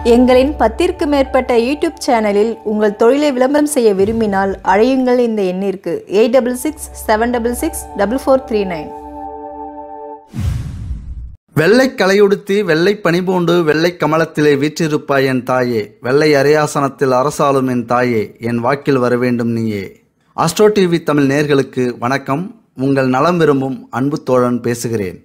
எங்களின் பத்திற்கு மேற்பட்ட யூடியூப் சேனலில் உங்கள் தொழிலை விளம்பரம் செய்ய விரும்பினால் அழையுங்கள் இந்த எண்ணிற்கு eight double six seven double six double four three nine வெள்ளை கலையுடுத்தி வெள்ளை பனிபூண்டு வெள்ளை கமலத்திலே வீற்றிருப்பாய் என் தாயே வெள்ளை அரையாசனத்தில் அரசாளும் என் தாயே என் வாக்கில் வர வேண்டும் நீயே அஸ்ட்ரோ டிவி தமிழ் நேர்களுக்கு வணக்கம் உங்கள் நலம் விரும்பும் அன்பு தோழன் பேசுகிறேன்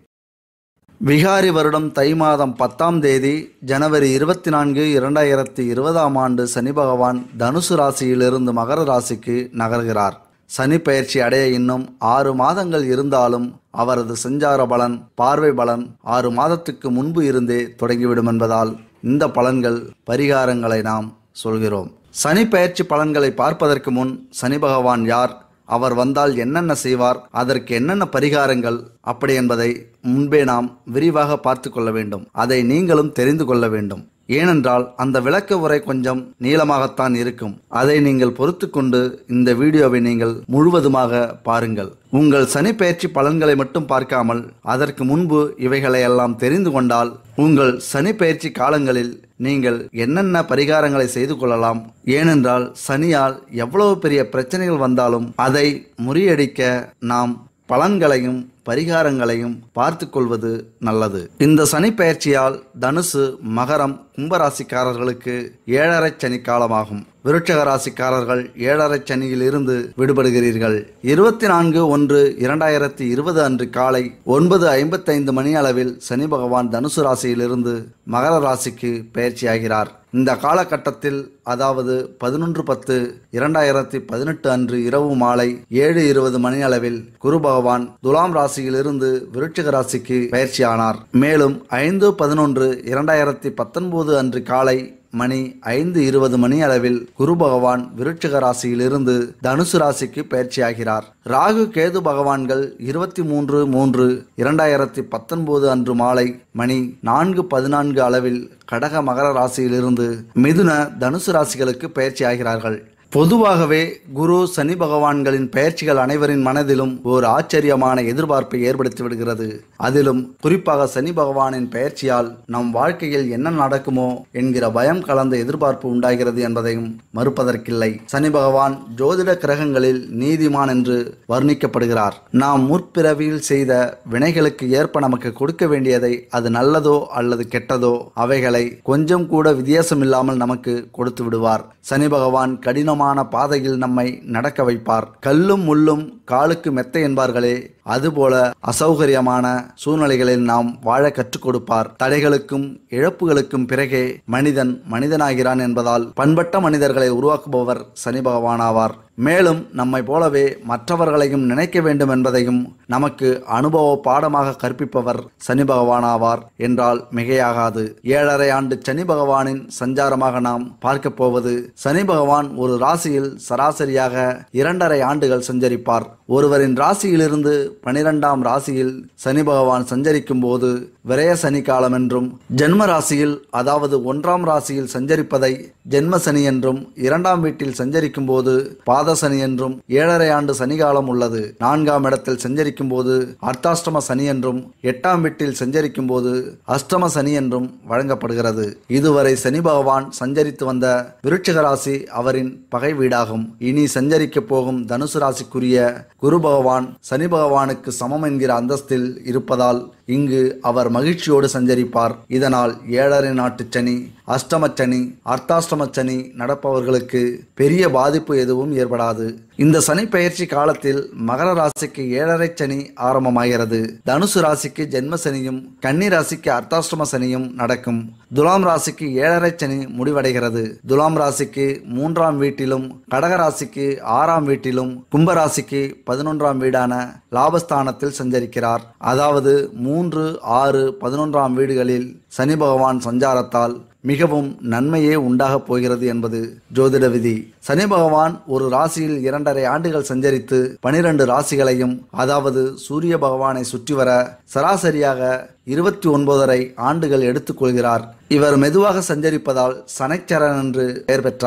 விகாரி வருடம் தை மாதம் பத்தாம் தேதி ஜனவரி இருபத்தி நான்கு இரண்டாயிரத்தி இருபதாம் ஆண்டு சனி பகவான் தனுசு ராசியிலிருந்து மகர ராசிக்கு நகர்கிறார் சனி பயிற்சி அடைய இன்னும் ஆறு மாதங்கள் இருந்தாலும் அவரது சஞ்சார பலன் பார்வை பலன் ஆறு மாதத்துக்கு முன்பு இருந்தே தொடங்கிவிடும் என்பதால் இந்த பலன்கள் பரிகாரங்களை நாம் சொல்கிறோம் சனி பயிற்சி பலன்களை பார்ப்பதற்கு முன் சனி பகவான் யார் அவர் வந்தால் என்னென்ன செய்வார் அதற்கு என்னென்ன பரிகாரங்கள் அப்படி என்பதை முன்பே நாம் விரிவாக பார்த்து கொள்ள வேண்டும் அதை நீங்களும் தெரிந்து கொள்ள வேண்டும் ஏனென்றால் அந்த விளக்க உரை கொஞ்சம் நீளமாகத்தான் இருக்கும் அதை நீங்கள் பொறுத்து கொண்டு இந்த வீடியோவை நீங்கள் முழுவதுமாக பாருங்கள் உங்கள் சனி பயிற்சி பலன்களை மட்டும் பார்க்காமல் அதற்கு முன்பு இவைகளை எல்லாம் தெரிந்து கொண்டால் உங்கள் சனி பயிற்சி காலங்களில் நீங்கள் என்னென்ன பரிகாரங்களை செய்து கொள்ளலாம் ஏனென்றால் சனியால் எவ்வளவு பெரிய பிரச்சனைகள் வந்தாலும் அதை முறியடிக்க நாம் பலன்களையும் பரிகாரங்களையும் பார்த்து கொள்வது நல்லது இந்த சனி பயிற்சியால் தனுசு மகரம் கும்பராசிக்காரர்களுக்கு ஏழரை சனி காலமாகும் விருட்சக ராசிக்காரர்கள் ஏழரை சனியில் இருந்து விடுபடுகிறீர்கள் இருபத்தி நான்கு ஒன்று இரண்டாயிரத்தி இருபது அன்று காலை ஒன்பது ஐம்பத்தைந்து மணி அளவில் சனி பகவான் தனுசு ராசியிலிருந்து மகர ராசிக்கு பயிற்சியாகிறார் இந்த காலகட்டத்தில் அதாவது பதினொன்று பத்து இரண்டாயிரத்தி பதினெட்டு அன்று இரவு மாலை ஏழு இருபது மணி அளவில் குரு பகவான் துலாம் ராசியிலிருந்து விருட்சிக ராசிக்கு பயிற்சியானார் மேலும் ஐந்து பதினொன்று இரண்டாயிரத்தி பத்தொன்பது அன்று காலை மணி ஐந்து இருபது மணி அளவில் குரு பகவான் விருட்சிக ராசியிலிருந்து தனுசு ராசிக்கு பயிற்சியாகிறார் ராகு கேது பகவான்கள் இருபத்தி மூன்று மூன்று இரண்டாயிரத்தி பத்தொன்பது அன்று மாலை மணி நான்கு பதினான்கு அளவில் கடக மகர ராசியிலிருந்து மிதுன தனுசு ராசிகளுக்கு பயிற்சியாகிறார்கள் பொதுவாகவே குரு சனி பகவான்களின் பெயர்ச்சிகள் அனைவரின் மனதிலும் ஒரு ஆச்சரியமான எதிர்பார்ப்பை ஏற்படுத்தி விடுகிறது அதிலும் குறிப்பாக சனி பகவானின் பெயர்ச்சியால் நம் வாழ்க்கையில் என்ன நடக்குமோ என்கிற பயம் கலந்த எதிர்பார்ப்பு உண்டாகிறது என்பதையும் மறுப்பதற்கில்லை சனி பகவான் ஜோதிட கிரகங்களில் நீதிமான் என்று வர்ணிக்கப்படுகிறார் நாம் முற்பிறவியில் செய்த வினைகளுக்கு ஏற்ப நமக்கு கொடுக்க வேண்டியதை அது நல்லதோ அல்லது கெட்டதோ அவைகளை கொஞ்சம் கூட வித்தியாசமில்லாமல் நமக்கு கொடுத்து விடுவார் சனி பகவான் கடினமான பாதையில் நம்மை நடக்க வைப்பார் கல்லும் முள்ளும் காலுக்கு மெத்தை என்பார்களே அதுபோல அசௌகரியமான சூழ்நிலைகளில் நாம் வாழ கற்றுக் கொடுப்பார் தடைகளுக்கும் இழப்புகளுக்கும் பிறகே மனிதன் மனிதனாகிறான் என்பதால் பண்பட்ட மனிதர்களை உருவாக்குபவர் சனி பகவானாவார் மேலும் நம்மை போலவே மற்றவர்களையும் நினைக்க வேண்டும் என்பதையும் நமக்கு அனுபவ பாடமாக கற்பிப்பவர் சனி பகவானாவார் என்றால் மிகையாகாது ஏழரை ஆண்டு சனி பகவானின் சஞ்சாரமாக நாம் பார்க்க போவது சனி பகவான் ஒரு ராசியில் சராசரியாக இரண்டரை ஆண்டுகள் சஞ்சரிப்பார் ஒருவரின் ராசியிலிருந்து பனிரெண்டாம் ராசியில் சனி பகவான் சஞ்சரிக்கும் போது விரய சனி காலம் என்றும் ஜென்ம ராசியில் அதாவது ஒன்றாம் ராசியில் சஞ்சரிப்பதை ஜென்ம சனி என்றும் இரண்டாம் வீட்டில் சஞ்சரிக்கும் போது பாத சனி என்றும் ஏழரை ஆண்டு சனிகாலம் உள்ளது நான்காம் இடத்தில் சஞ்சரிக்கும் போது அர்த்தாஷ்டம சனி என்றும் எட்டாம் வீட்டில் சஞ்சரிக்கும் போது அஷ்டம சனி என்றும் வழங்கப்படுகிறது இதுவரை சனி பகவான் சஞ்சரித்து வந்த விருட்சிக ராசி அவரின் பகை வீடாகும் இனி சஞ்சரிக்க போகும் தனுசு ராசிக்குரிய குரு பகவான் சனி பகவானுக்கு சமம் என்கிற அந்தஸ்தில் இருப்பதால் இங்கு அவர் மகிழ்ச்சியோடு சஞ்சரிப்பார் இதனால் ஏழரை நாட்டு சனி அஷ்டம சனி அர்த்தாஷ்டம சனி நடப்பவர்களுக்கு பெரிய பாதிப்பு எதுவும் ஏற்படாது இந்த சனி பயிற்சி காலத்தில் மகர ராசிக்கு ஏழரை சனி ஆரம்பமாகிறது தனுசு ராசிக்கு ஜென்ம சனியும் கன்னி ராசிக்கு அர்த்தாஷ்டம சனியும் நடக்கும் துலாம் ராசிக்கு ஏழரை சனி முடிவடைகிறது துலாம் ராசிக்கு மூன்றாம் வீட்டிலும் கடக ராசிக்கு ஆறாம் வீட்டிலும் கும்ப ராசிக்கு பதினொன்றாம் வீடான லாபஸ்தானத்தில் சஞ்சரிக்கிறார் அதாவது மூன்று ஆறு பதினொன்றாம் வீடுகளில் சனி பகவான் சஞ்சாரத்தால் மிகவும் நன்மையே உண்டாகப் போகிறது என்பது ஜோதிட விதி சனி பகவான் ஒரு ராசியில் இரண்டரை ஆண்டுகள் சஞ்சரித்து பனிரெண்டு ராசிகளையும் அதாவது சூரிய பகவானை சுற்றி வர சராசரியாக இருபத்தி ஒன்பதரை ஆண்டுகள் எடுத்துக்கொள்கிறார் இவர் மெதுவாக சஞ்சரிப்பதால் சனைச்சரன் என்று பெயர் பெற்றார்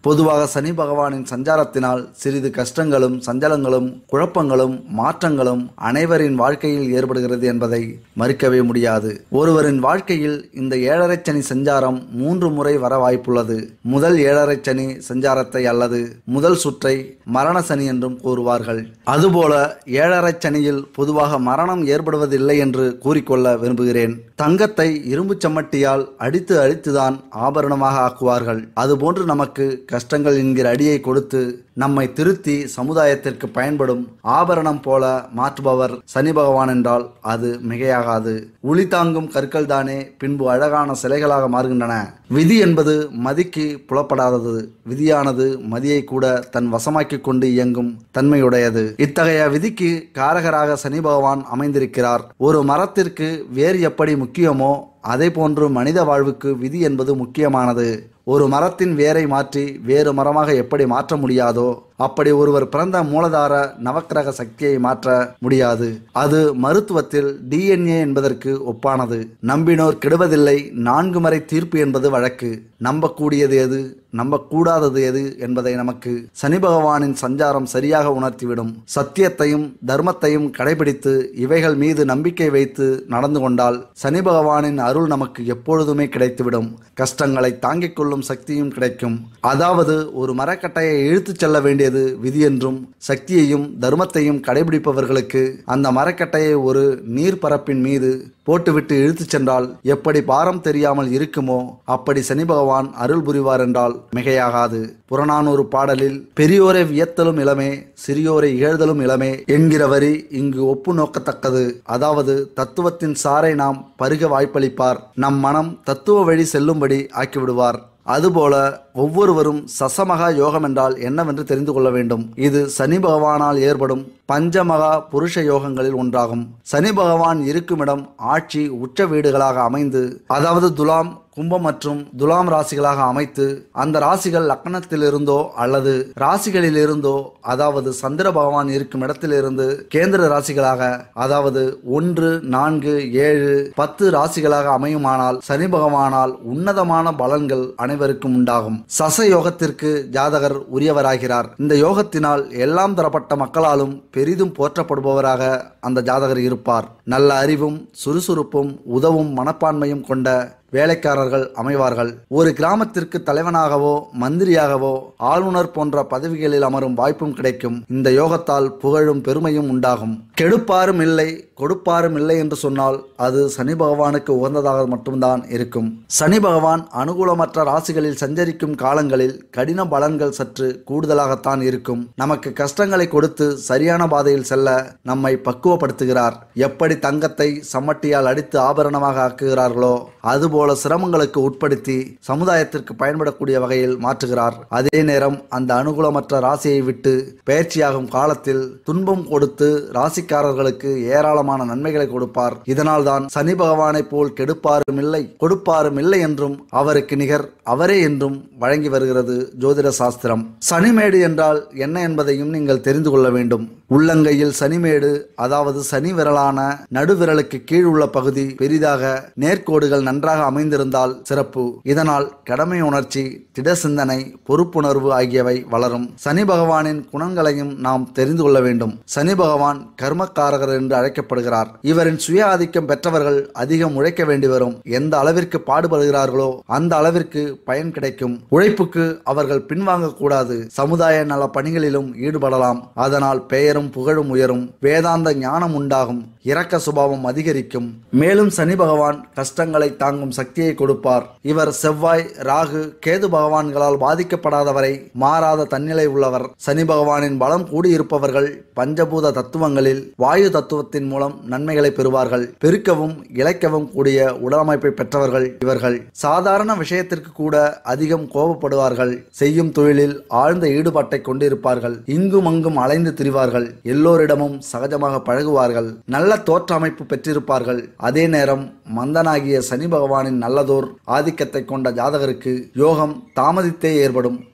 பொதுவாக சனி பகவானின் சஞ்சாரத்தினால் சிறிது கஷ்டங்களும் சஞ்சலங்களும் குழப்பங்களும் மாற்றங்களும் அனைவரின் வாழ்க்கையில் ஏற்படுகிறது என்பதை மறுக்கவே முடியாது ஒருவரின் வாழ்க்கையில் இந்த ஏழரை சனி சஞ்சாரம் மூன்று முறை வர வாய்ப்புள்ளது முதல் ஏழரை சனி சஞ்சாரத்தை அல்லது முதல் சுற்றை மரண சனி என்றும் கூறுவார்கள் அதுபோல ஏழரை சனியில் பொதுவாக மரணம் ஏற்படுவதில்லை என்று கூறிக்கொள்ள விரும்புகிறேன் தங்கத்தை இரும்பு சம்மட்டியால் அடித்து அடித்துதான் ஆபரணமாக ஆக்குவார்கள் அதுபோன்று நமக்கு கஷ்டங்கள் என்கிற அடியை கொடுத்து நம்மை திருத்தி சமுதாயத்திற்கு பயன்படும் ஆபரணம் போல மாற்றுபவர் சனி பகவான் என்றால் அது மிகையாகாது உளி தாங்கும் கற்கள் தானே பின்பு அழகான சிலைகளாக மாறுகின்றன விதி என்பது மதிக்கு புலப்படாதது விதியானது மதியை கூட தன் வசமாக்கிக் கொண்டு இயங்கும் தன்மையுடையது இத்தகைய விதிக்கு காரகராக சனி பகவான் அமைந்திருக்கிறார் ஒரு மரத்திற்கு வேர் எப்படி முக்கியமோ அதே போன்று மனித வாழ்வுக்கு விதி என்பது முக்கியமானது ஒரு மரத்தின் வேரை மாற்றி வேறு மரமாக எப்படி மாற்ற முடியாதோ அப்படி ஒருவர் பிறந்த மூலதார நவக்கிரக சக்தியை மாற்ற முடியாது அது மருத்துவத்தில் டிஎன்ஏ என்பதற்கு ஒப்பானது நம்பினோர் கெடுவதில்லை நான்கு முறை தீர்ப்பு என்பது வழக்கு நம்பக்கூடியது எது நம்பக்கூடாதது எது என்பதை நமக்கு சனி பகவானின் சஞ்சாரம் சரியாக உணர்த்திவிடும் சத்தியத்தையும் தர்மத்தையும் கடைபிடித்து இவைகள் மீது நம்பிக்கை வைத்து நடந்து கொண்டால் சனி பகவானின் அருள் நமக்கு எப்பொழுதுமே கிடைத்துவிடும் கஷ்டங்களை தாங்கிக் கொள்ளும் சக்தியும் கிடைக்கும் அதாவது ஒரு மரக்கட்டையை இழுத்துச் செல்ல வேண்டியது விதி என்றும் சக்தியையும் தர்மத்தையும் கடைபிடிப்பவர்களுக்கு அந்த மரக்கட்டையை ஒரு நீர்ப்பரப்பின் மீது போட்டுவிட்டு இழுத்துச் சென்றால் எப்படி பாரம் தெரியாமல் இருக்குமோ அப்படி சனி பகவான் அருள் புரிவார் என்றால் மிகையாகாது புறநானூறு பாடலில் பெரியோரை வியத்தலும் இளமே சிறியோரை இகழ்தலும் இளமே என்கிற வரி இங்கு ஒப்பு நோக்கத்தக்கது அதாவது தத்துவத்தின் சாரை நாம் பருக வாய்ப்பளிப்பார் நம் மனம் தத்துவ வழி செல்லும்படி ஆக்கிவிடுவார் அதுபோல ஒவ்வொருவரும் சசமகா யோகம் என்றால் என்னவென்று தெரிந்து கொள்ள வேண்டும் இது சனி பகவானால் ஏற்படும் பஞ்சமகா புருஷ யோகங்களில் ஒன்றாகும் சனி பகவான் இருக்குமிடம் ஆட்சி உச்ச வீடுகளாக அமைந்து அதாவது துலாம் கும்பம் மற்றும் துலாம் ராசிகளாக அமைத்து அந்த ராசிகள் லக்னத்திலிருந்தோ அல்லது ராசிகளிலிருந்தோ அதாவது சந்திர பகவான் இருக்கும் இடத்திலிருந்து கேந்திர ராசிகளாக அதாவது ஒன்று நான்கு ஏழு பத்து ராசிகளாக அமையுமானால் சனி பகவானால் உன்னதமான பலன்கள் அனைவருக்கும் உண்டாகும் சச யோகத்திற்கு ஜாதகர் உரியவராகிறார் இந்த யோகத்தினால் எல்லாம் தரப்பட்ட மக்களாலும் பெரிதும் போற்றப்படுபவராக அந்த ஜாதகர் இருப்பார் நல்ல அறிவும் சுறுசுறுப்பும் உதவும் மனப்பான்மையும் கொண்ட வேலைக்காரர்கள் அமைவார்கள் ஒரு கிராமத்திற்கு தலைவனாகவோ மந்திரியாகவோ ஆளுநர் போன்ற பதவிகளில் அமரும் வாய்ப்பும் கிடைக்கும் இந்த யோகத்தால் புகழும் பெருமையும் உண்டாகும் கெடுப்பாரும் இல்லை கொடுப்பாரும் இல்லை என்று சொன்னால் அது சனி பகவானுக்கு உகந்ததாக மட்டும்தான் இருக்கும் சனி பகவான் அனுகூலமற்ற ராசிகளில் சஞ்சரிக்கும் காலங்களில் கடின பலன்கள் சற்று கூடுதலாகத்தான் இருக்கும் நமக்கு கஷ்டங்களை கொடுத்து சரியான பாதையில் செல்ல நம்மை பக்குவப்படுத்துகிறார் எப்படி தங்கத்தை சம்மட்டியால் அடித்து ஆபரணமாக ஆக்குகிறார்களோ அதுபோல சிரமங்களுக்கு உட்படுத்தி சமுதாயத்திற்கு பயன்படக்கூடிய வகையில் மாற்றுகிறார் அதே நேரம் அந்த அனுகூலமற்ற ராசியை விட்டு பயிற்சியாகும் காலத்தில் துன்பம் கொடுத்து ராசிக்காரர்களுக்கு ஏராளமான நன்மைகளை கொடுப்பார் இதனால் தான் சனி பகவானைப் போல் கெடுப்பாரும் இல்லை கொடுப்பாரும் இல்லை என்றும் அவருக்கு நிகர் அவரே என்றும் வழங்கி வருகிறது ஜோதிட சாஸ்திரம் சனிமேடு என்றால் என்ன என்பதையும் நீங்கள் தெரிந்து கொள்ள வேண்டும் உள்ளங்கையில் சனிமேடு அதாவது சனி விரலான நடுவிரலுக்கு கீழ் உள்ள பகுதி பெரிதாக நேர்கோடுகள் நன்றாக அமைந்திருந்தால் சிறப்பு இதனால் கடமை உணர்ச்சி திட சிந்தனை பொறுப்புணர்வு ஆகியவை வளரும் சனி பகவானின் குணங்களையும் நாம் தெரிந்து கொள்ள வேண்டும் சனி பகவான் கர்மக்காரகர் என்று அழைக்கப்படுகிறார் இவரின் சுய ஆதிக்கம் பெற்றவர்கள் அதிகம் உழைக்க வேண்டி வரும் எந்த அளவிற்கு பாடுபடுகிறார்களோ அந்த அளவிற்கு பயன் கிடைக்கும் உழைப்புக்கு அவர்கள் பின்வாங்க கூடாது சமுதாய நல பணிகளிலும் ஈடுபடலாம் அதனால் பெயரும் புகழும் உயரும் வேதாந்த ஞானம் உண்டாகும் இரக்க சுபாவம் அதிகரிக்கும் மேலும் சனி பகவான் கஷ்டங்களை தாங்கும் சக்தியை கொடுப்பார் இவர் செவ்வாய் ராகு கேது பகவான்களால் பாதிக்கப்படாதவரை மாறாத தன்னிலை உள்ளவர் சனி பகவானின் பலம் கூடியிருப்பவர்கள் பஞ்சபூத தத்துவங்களில் வாயு தத்துவத்தின் மூலம் நன்மைகளை பெறுவார்கள் பெருக்கவும் இழைக்கவும் கூடிய உடலமைப்பை பெற்றவர்கள் இவர்கள் சாதாரண விஷயத்திற்கு கூட அதிகம் கோபப்படுவார்கள் செய்யும் தொழிலில் ஆழ்ந்த ஈடுபாட்டை கொண்டிருப்பார்கள் இங்கும் அங்கும் அலைந்து திரிவார்கள் எல்லோரிடமும் சகஜமாக பழகுவார்கள் நல்ல தோற்ற அமைப்பு பெற்றிருப்பார்கள் அதே நேரம் மந்தனாகிய சனி பகவானின் நல்லதோர் ஆதிக்கத்தை கொண்ட ஜாதகருக்கு யோகம் தாமதித்தே ஏற்படும்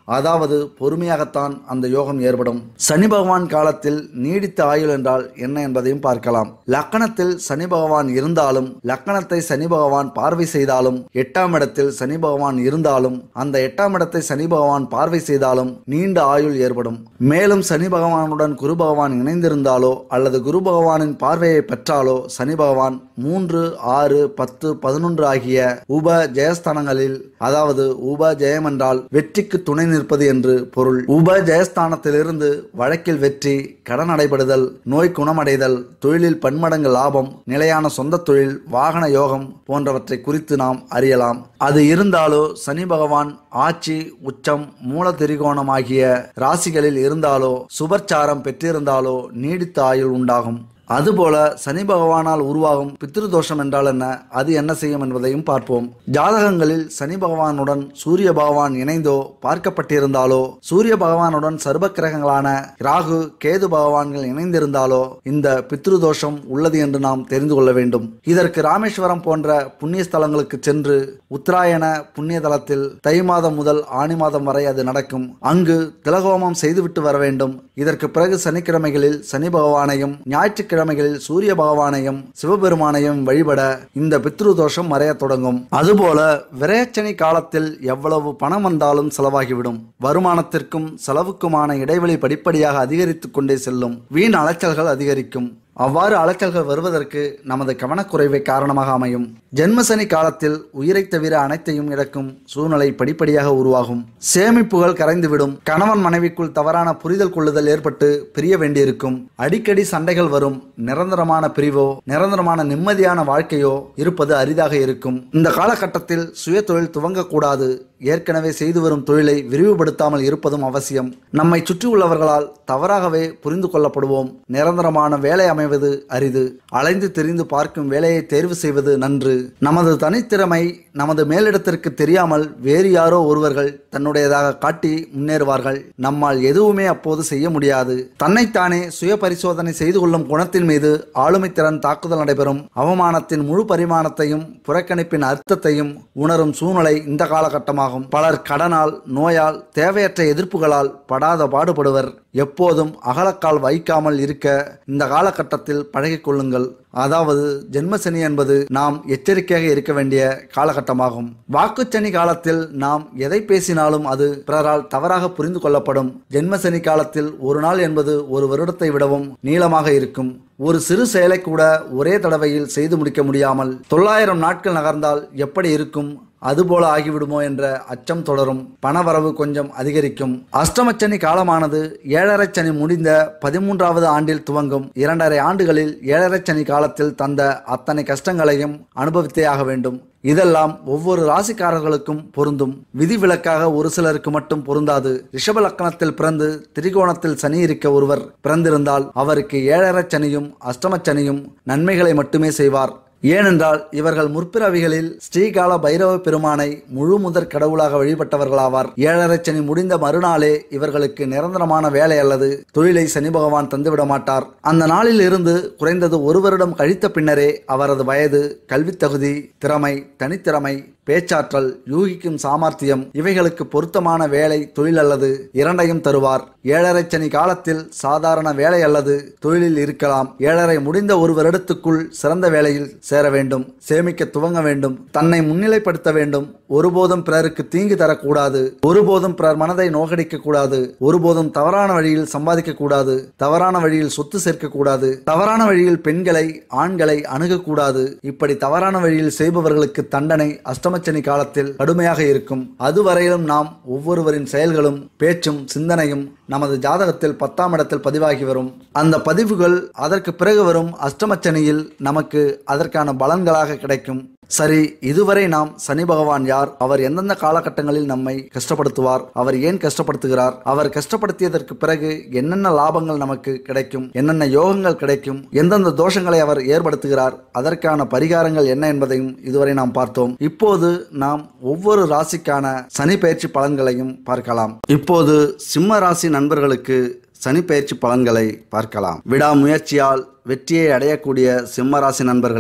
அதாவது பொறுமையாகத்தான் அந்த யோகம் ஏற்படும் சனி பகவான் காலத்தில் நீடித்த ஆயுள் என்றால் என்ன என்பதையும் பார்க்கலாம் லக்கணத்தில் சனி பகவான் இருந்தாலும் லக்கணத்தை சனி பகவான் பார்வை செய்தாலும் எட்டாம் இடத்தில் சனி பகவான் இருந்தாலும் அந்த எட்டாம் இடத்தை சனி பகவான் பார்வை செய்தாலும் நீண்ட ஆயுள் ஏற்படும் மேலும் சனி பகவானுடன் குரு பகவான் இணைந்திருந்தாலோ அல்லது குரு பகவானின் பார்வையை பெற்றாலோ சனி பகவான் மூன்று ஆறு பத்து பதினொன்று ஆகிய உப ஜெயஸ்தானங்களில் அதாவது உப ஜெயம் என்றால் வெற்றிக்கு துணை நிற்பது என்று பொருள் உப ஜெயஸ்தானத்திலிருந்து வழக்கில் வெற்றி கடன் அடைபடுதல் நோய் குணமடைதல் தொழிலில் பன்மடங்கு லாபம் நிலையான சொந்த தொழில் வாகன யோகம் போன்றவற்றை குறித்து நாம் அறியலாம் அது இருந்தாலோ சனி பகவான் ஆட்சி உச்சம் மூல திரிகோணம் ஆகிய ராசிகளில் இருந்தாலோ சுபர்ச்சாரம் பெற்றிருந்தாலோ நீடித்த ஆயுள் உண்டாகும் அதுபோல சனி பகவானால் உருவாகும் பித்ருதோஷம் என்றால் என்ன அது என்ன செய்யும் என்பதையும் பார்ப்போம் ஜாதகங்களில் சனி பகவானுடன் சூரிய பகவான் இணைந்தோ பார்க்கப்பட்டிருந்தாலோ சூரிய பகவானுடன் சர்வ கிரகங்களான ராகு கேது பகவான்கள் இணைந்திருந்தாலோ இந்த பித்ருதோஷம் உள்ளது என்று நாம் தெரிந்து கொள்ள வேண்டும் இதற்கு ராமேஸ்வரம் போன்ற புண்ணிய ஸ்தலங்களுக்கு சென்று உத்தராயண புண்ணிய தலத்தில் தை மாதம் முதல் ஆணி மாதம் வரை அது நடக்கும் அங்கு திலகோமம் செய்துவிட்டு வர வேண்டும் இதற்கு பிறகு சனிக்கிழமைகளில் சனி பகவானையும் ஞாயிற்றுக்கிழமைகளில் சூரிய பகவானையும் சிவபெருமானையும் வழிபட இந்த பித்ரு தோஷம் மறையத் தொடங்கும் அதுபோல விரயச்சனி காலத்தில் எவ்வளவு பணம் வந்தாலும் செலவாகிவிடும் வருமானத்திற்கும் செலவுக்குமான இடைவெளி படிப்படியாக அதிகரித்துக் கொண்டே செல்லும் வீண் அலைச்சல்கள் அதிகரிக்கும் அவ்வாறு அலைச்சல்கள் வருவதற்கு நமது கவனக்குறைவே காரணமாக அமையும் ஜென்மசனி காலத்தில் உயிரை தவிர அனைத்தையும் இழக்கும் சூழ்நிலை படிப்படியாக உருவாகும் சேமிப்புகள் கரைந்துவிடும் கணவன் மனைவிக்குள் தவறான புரிதல் கொள்ளுதல் ஏற்பட்டு பிரிய வேண்டியிருக்கும் அடிக்கடி சண்டைகள் வரும் நிரந்தரமான பிரிவோ நிரந்தரமான நிம்மதியான வாழ்க்கையோ இருப்பது அரிதாக இருக்கும் இந்த காலகட்டத்தில் சுய தொழில் துவங்கக்கூடாது ஏற்கனவே செய்து வரும் தொழிலை விரிவுபடுத்தாமல் இருப்பதும் அவசியம் நம்மை சுற்றியுள்ளவர்களால் தவறாகவே புரிந்து கொள்ளப்படுவோம் நிரந்தரமான வேலை அமைவது அரிது அலைந்து திரிந்து பார்க்கும் வேலையை தேர்வு செய்வது நன்று நமது தனித்திறமை நமது மேலிடத்திற்கு தெரியாமல் வேறு யாரோ ஒருவர்கள் தன்னுடையதாக காட்டி முன்னேறுவார்கள் நம்மால் எதுவுமே அப்போது செய்ய முடியாது தன்னைத்தானே சுய பரிசோதனை செய்து கொள்ளும் குணத்தின் மீது ஆளுமை திறன் தாக்குதல் நடைபெறும் அவமானத்தின் முழு பரிமாணத்தையும் புறக்கணிப்பின் அர்த்தத்தையும் உணரும் சூழ்நிலை இந்த காலகட்டமாகும் பலர் கடனால் நோயால் தேவையற்ற எதிர்ப்புகளால் படாத பாடுபடுவர் எப்போதும் அகலக்கால் வைக்காமல் இருக்க இந்த காலகட்டத்தில் பழகிக் கொள்ளுங்கள் அதாவது ஜென்மசனி என்பது நாம் எச்சரிக்கையாக இருக்க வேண்டிய காலகட்டமாகும் வாக்குச்சனி காலத்தில் நாம் எதை பேசினாலும் அது பிறரால் தவறாக புரிந்து கொள்ளப்படும் ஜென்மசனி காலத்தில் ஒரு நாள் என்பது ஒரு வருடத்தை விடவும் நீளமாக இருக்கும் ஒரு சிறு செயலை கூட ஒரே தடவையில் செய்து முடிக்க முடியாமல் தொள்ளாயிரம் நாட்கள் நகர்ந்தால் எப்படி இருக்கும் அதுபோல ஆகிவிடுமோ என்ற அச்சம் தொடரும் பணவரவு கொஞ்சம் அதிகரிக்கும் அஷ்டமச்சனி காலமானது ஏழரை சனி முடிந்த பதிமூன்றாவது ஆண்டில் துவங்கும் இரண்டரை ஆண்டுகளில் ஏழரை சனி காலத்தில் தந்த அத்தனை கஷ்டங்களையும் அனுபவித்தே ஆக வேண்டும் இதெல்லாம் ஒவ்வொரு ராசிக்காரர்களுக்கும் பொருந்தும் விதிவிலக்காக ஒரு சிலருக்கு மட்டும் பொருந்தாது ரிஷப லக்கணத்தில் பிறந்து திரிகோணத்தில் சனி இருக்க ஒருவர் பிறந்திருந்தால் அவருக்கு ஏழரை சனியும் அஷ்டம சனியும் நன்மைகளை மட்டுமே செய்வார் ஏனென்றால் இவர்கள் முற்பிறவிகளில் ஸ்ரீகால பைரவ பெருமானை முழு முதற் கடவுளாக வழிபட்டவர்களாவார் ஏழரை சனி முடிந்த மறுநாளே இவர்களுக்கு நிரந்தரமான வேலை அல்லது தொழிலை சனி பகவான் தந்துவிட மாட்டார் அந்த நாளில் இருந்து குறைந்தது ஒரு வருடம் கழித்த பின்னரே அவரது வயது கல்வித் தகுதி திறமை தனித்திறமை பேச்சாற்றல் யூகிக்கும் சாமர்த்தியம் இவைகளுக்கு பொருத்தமான வேலை தொழில் அல்லது இரண்டையும் தருவார் ஏழரை சனி காலத்தில் சாதாரண வேலை அல்லது தொழிலில் இருக்கலாம் ஏழரை முடிந்த ஒரு வருடத்துக்குள் சிறந்த வேலையில் சேர வேண்டும் சேமிக்க துவங்க வேண்டும் தன்னை முன்னிலைப்படுத்த வேண்டும் ஒருபோதும் பிறருக்கு தீங்கு தரக்கூடாது ஒருபோதும் பிறர் மனதை நோகடிக்க கூடாது ஒருபோதும் தவறான வழியில் சம்பாதிக்க கூடாது தவறான வழியில் சொத்து சேர்க்க கூடாது தவறான வழியில் பெண்களை ஆண்களை அணுகக்கூடாது இப்படி தவறான வழியில் செய்பவர்களுக்கு தண்டனை அஷ்டமச்சனி காலத்தில் கடுமையாக இருக்கும் அதுவரையிலும் நாம் ஒவ்வொருவரின் செயல்களும் பேச்சும் சிந்தனையும் நமது ஜாதகத்தில் பத்தாம் இடத்தில் பதிவாகி வரும் அந்த பதிவுகள் அதற்கு பிறகு வரும் அஷ்டமச்சனியில் நமக்கு அதற்கான பலன்களாக கிடைக்கும் சரி இதுவரை நாம் சனி பகவான் யார் அவர் எந்தெந்த காலகட்டங்களில் நம்மை கஷ்டப்படுத்துவார் அவர் ஏன் கஷ்டப்படுத்துகிறார் அவர் கஷ்டப்படுத்தியதற்கு பிறகு என்னென்ன லாபங்கள் நமக்கு கிடைக்கும் என்னென்ன யோகங்கள் கிடைக்கும் எந்தெந்த தோஷங்களை அவர் ஏற்படுத்துகிறார் அதற்கான பரிகாரங்கள் என்ன என்பதையும் இதுவரை நாம் பார்த்தோம் இப்போது நாம் ஒவ்வொரு ராசிக்கான சனி பயிற்சி பலன்களையும் பார்க்கலாம் இப்போது சிம்ம ராசி நண்பர்களுக்கு சனி பயிற்சி பலன்களை பார்க்கலாம் விடாமுயற்சியால் வெற்றியை அடையக்கூடிய சிம்ம ராசி நண்பர்களே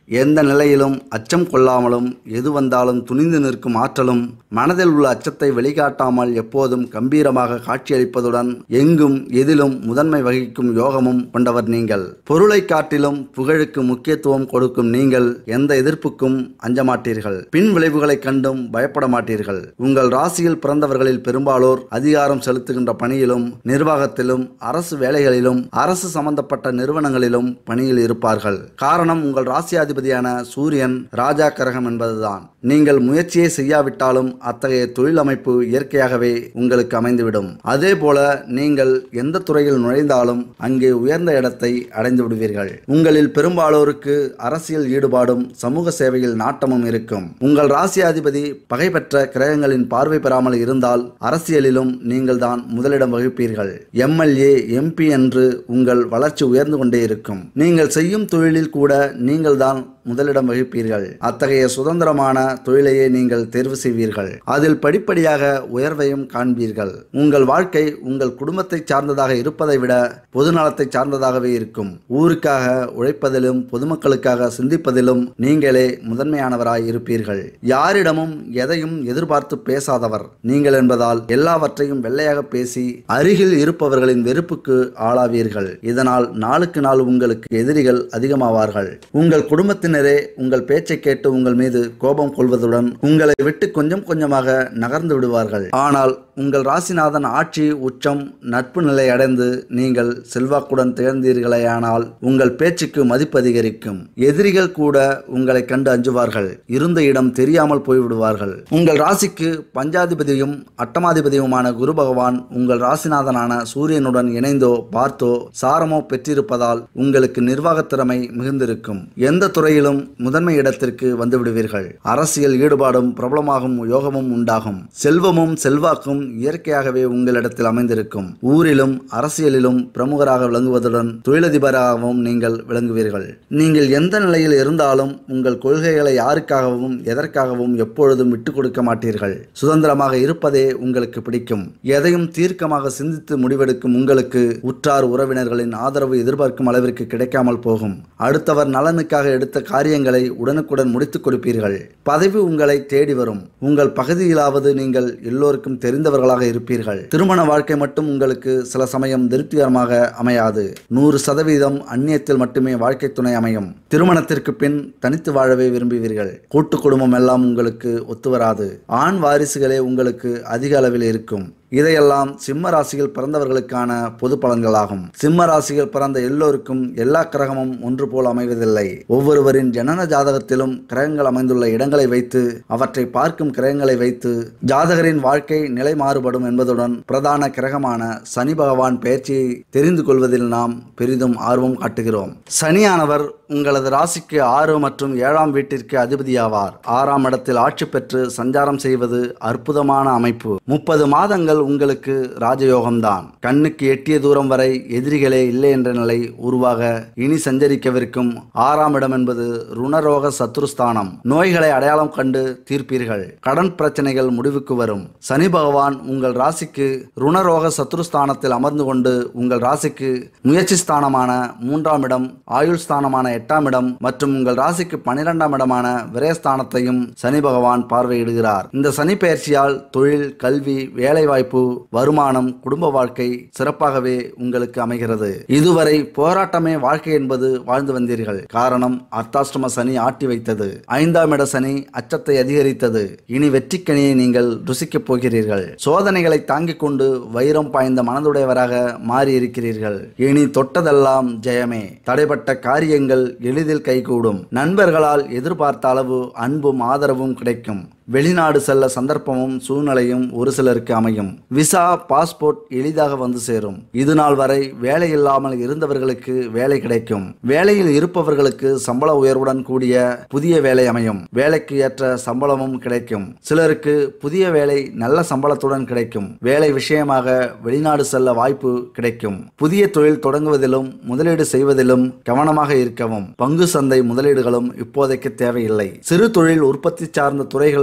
எந்த நிலையிலும் அச்சம் கொள்ளாமலும் எது வந்தாலும் துணிந்து நிற்கும் ஆற்றலும் மனதில் உள்ள அச்சத்தை வெளிக்காட்டாமல் எப்போதும் கம்பீரமாக காட்சியளிப்பதுடன் எங்கும் எதிலும் முதன்மை வகிக்கும் யோகமும் கொண்டவர் நீங்கள் பொருளை காட்டிலும் புகழுக்கு முக்கியத்துவம் கொடுக்கும் நீங்கள் எந்த எதிர்ப்புக்கும் அஞ்ச மாட்டீர்கள் பின் விளைவுகளைக் கண்டும் பயப்பட மாட்டீர்கள் உங்கள் ராசியில் பிறந்தவர்களில் பெரும்பாலோர் அதிகாரம் செலுத்துகின்ற பணியிலும் நிர்வாகத்திலும் அரசு வேலைகளிலும் அரசு சம்பந்தப்பட்ட நிறுவனங்களிலும் பணியில் இருப்பார்கள் காரணம் உங்கள் ராசியாதிபதியான சூரியன் ராஜா கரகம் என்பதுதான் நீங்கள் முயற்சியை செய்யாவிட்டாலும் அத்தகைய தொழில் அமைப்பு இயற்கையாகவே உங்களுக்கு அமைந்துவிடும் அதே போல நீங்கள் எந்த துறையில் நுழைந்தாலும் அங்கே உயர்ந்த இடத்தை அடைந்து விடுவீர்கள் உங்களில் பெரும்பாலோருக்கு அரசியல் ஈடுபாடும் சமூக சேவையில் நாட்டமும் இருக்கும் உங்கள் ராசியாதிபதி பகை பெற்ற கிரகங்களின் பார்வை பெறாமல் இருந்தால் அரசியலிலும் நீங்கள் தான் முதலிடம் வகிப்பீர்கள் எம்எல்ஏ எம்பி என்று உங்கள் வளர்ச்சி உயர்ந்து கொண்டே இருக்கும் நீங்கள் செய்யும் தொழிலில் கூட நீங்கள் தான் முதலிடம் வகிப்பீர்கள் அத்தகைய சுதந்திரமான தொழிலையே நீங்கள் தேர்வு செய்வீர்கள் அதில் படிப்படியாக உயர்வையும் காண்பீர்கள் உங்கள் வாழ்க்கை உங்கள் குடும்பத்தை சார்ந்ததாக இருப்பதை விட பொதுநலத்தை சார்ந்ததாகவே இருக்கும் ஊருக்காக உழைப்பதிலும் பொதுமக்களுக்காக சிந்திப்பதிலும் நீங்களே முதன்மையானவராய் இருப்பீர்கள் யாரிடமும் எதையும் எதிர்பார்த்து பேசாதவர் நீங்கள் என்பதால் எல்லாவற்றையும் வெள்ளையாக பேசி அருகில் இருப்பவர்களின் வெறுப்புக்கு ஆளாவீர்கள் இதனால் நாளுக்கு நாள் உங்களுக்கு எதிரிகள் அதிகமாவார்கள் உங்கள் குடும்பத்தினரே உங்கள் பேச்சை கேட்டு உங்கள் மீது கோபம் கொள்வதுடன் உங்களை விட்டு கொஞ்சம் கொஞ்சமாக நகர்ந்து விடுவார்கள் ஆனால் உங்கள் ராசிநாதன் ஆட்சி உச்சம் நட்பு நிலை அடைந்து நீங்கள் செல்வாக்குடன் திகழ்ந்தீர்களேயானால் உங்கள் பேச்சுக்கு மதிப்பு அதிகரிக்கும் எதிரிகள் கூட உங்களை கண்டு அஞ்சுவார்கள் இருந்த இடம் தெரியாமல் போய்விடுவார்கள் உங்கள் ராசிக்கு பஞ்சாதிபதியும் அட்டமாதிபதியுமான குரு பகவான் உங்கள் ராசிநாதனான சூரியனுடன் இணைந்தோ பார்த்தோ சாரமோ பெற்றிருப்பதால் உங்களுக்கு நிர்வாகத் திறமை மிகுந்திருக்கும் எந்த துறையிலும் முதன்மை இடத்திற்கு வந்து விடுவீர்கள் அரசியல் ஈடுபாடும் பிரபலமாகும் யோகமும் உண்டாகும் செல்வமும் செல்வாக்கும் இயற்கையாகவே உங்களிடத்தில் அமைந்திருக்கும் ஊரிலும் அரசியலிலும் பிரமுகராக விளங்குவதுடன் தொழிலதிபராகவும் நீங்கள் விளங்குவீர்கள் நீங்கள் எந்த நிலையில் இருந்தாலும் உங்கள் கொள்கைகளை யாருக்காகவும் எதற்காகவும் எப்பொழுதும் விட்டுக் கொடுக்க மாட்டீர்கள் சுதந்திரமாக இருப்பதே உங்களுக்கு பிடிக்கும் எதையும் தீர்க்கமாக சிந்தித்து முடிவெடுக்கும் உங்களுக்கு உற்றார் உறவினர்களின் ஆதரவு எதிர்பார்க்கும் அளவிற்கு கிடைக்காமல் போகும் அடுத்தவர் நலனுக்காக எடுத்த காரியங்களை உடனுக்குடன் முடித்துக் கொடுப்பீர்கள் பதவி உங்களை தேடி வரும் உங்கள் பகுதியிலாவது நீங்கள் எல்லோருக்கும் தெரிந்தவர்களாக இருப்பீர்கள் திருமண வாழ்க்கை மட்டும் உங்களுக்கு சில சமயம் திருப்திகரமாக அமையாது நூறு சதவீதம் அந்நியத்தில் மட்டுமே வாழ்க்கை துணை அமையும் திருமணத்திற்கு பின் தனித்து வாழவே விரும்புவீர்கள் கூட்டு குடும்பம் எல்லாம் உங்களுக்கு ஒத்துவராது ஆண் வாரிசுகளே உங்களுக்கு அதிக அளவில் இருக்கும் இதையெல்லாம் சிம்ம ராசியில் பிறந்தவர்களுக்கான பொது பலன்களாகும் சிம்ம ராசியில் பிறந்த எல்லோருக்கும் எல்லா கிரகமும் ஒன்று போல் அமைவதில்லை ஒவ்வொருவரின் ஜனன ஜாதகத்திலும் கிரகங்கள் அமைந்துள்ள இடங்களை வைத்து அவற்றை பார்க்கும் கிரகங்களை வைத்து ஜாதகரின் வாழ்க்கை நிலை மாறுபடும் என்பதுடன் பிரதான கிரகமான சனி பகவான் பெயர்ச்சியை தெரிந்து கொள்வதில் நாம் பெரிதும் ஆர்வம் காட்டுகிறோம் சனியானவர் உங்களது ராசிக்கு ஆறு மற்றும் ஏழாம் வீட்டிற்கு அதிபதியாவார் ஆறாம் இடத்தில் ஆட்சி பெற்று சஞ்சாரம் செய்வது அற்புதமான அமைப்பு முப்பது மாதங்கள் உங்களுக்கு ராஜயோகம்தான் கண்ணுக்கு எட்டிய தூரம் வரை எதிரிகளே இல்லை என்ற நிலை உருவாக இனி சஞ்சரிக்கவிருக்கும் ஆறாம் இடம் என்பது ருணரோக சத்ருஸ்தானம் நோய்களை அடையாளம் கண்டு தீர்ப்பீர்கள் கடன் பிரச்சனைகள் முடிவுக்கு வரும் சனி பகவான் உங்கள் ராசிக்கு ருணரோக சத்ருஸ்தானத்தில் அமர்ந்து கொண்டு உங்கள் ராசிக்கு முயற்சி ஸ்தானமான மூன்றாம் இடம் ஆயுள் ஸ்தானமான எட்டாம் இடம் மற்றும் உங்கள் ராசிக்கு பன்னிரெண்டாம் இடமான விரயஸ்தானத்தையும் சனி பகவான் பார்வையிடுகிறார் இந்த சனி பயிற்சியால் தொழில் கல்வி வேலைவாய்ப்பு வருமானம் குடும்ப வாழ்க்கை சிறப்பாகவே உங்களுக்கு அமைகிறது இதுவரை போராட்டமே வாழ்க்கை என்பது வாழ்ந்து வந்தீர்கள் காரணம் அர்த்தாஷ்டம சனி ஆட்டி வைத்தது ஐந்தாம் இட சனி அச்சத்தை அதிகரித்தது இனி வெற்றிக்கனியை நீங்கள் ருசிக்கப் போகிறீர்கள் சோதனைகளை தாங்கிக் கொண்டு வைரம் பாய்ந்த மனதுடையவராக மாறி இருக்கிறீர்கள் இனி தொட்டதெல்லாம் ஜெயமே தடைப்பட்ட காரியங்கள் எளிதில் கைகூடும் நண்பர்களால் எதிர்பார்த்த அளவு அன்பும் ஆதரவும் கிடைக்கும் வெளிநாடு செல்ல சந்தர்ப்பமும் சூழ்நிலையும் ஒரு சிலருக்கு அமையும் விசா பாஸ்போர்ட் எளிதாக வந்து சேரும் இது நாள் வரை வேலை இல்லாமல் இருந்தவர்களுக்கு வேலை கிடைக்கும் வேலையில் இருப்பவர்களுக்கு சம்பள உயர்வுடன் கூடிய புதிய வேலை அமையும் வேலைக்கு ஏற்ற சம்பளமும் கிடைக்கும் சிலருக்கு புதிய வேலை நல்ல சம்பளத்துடன் கிடைக்கும் வேலை விஷயமாக வெளிநாடு செல்ல வாய்ப்பு கிடைக்கும் புதிய தொழில் தொடங்குவதிலும் முதலீடு செய்வதிலும் கவனமாக இருக்கவும் பங்கு சந்தை முதலீடுகளும் இப்போதைக்கு தேவையில்லை சிறு தொழில் உற்பத்தி சார்ந்த துறைகள்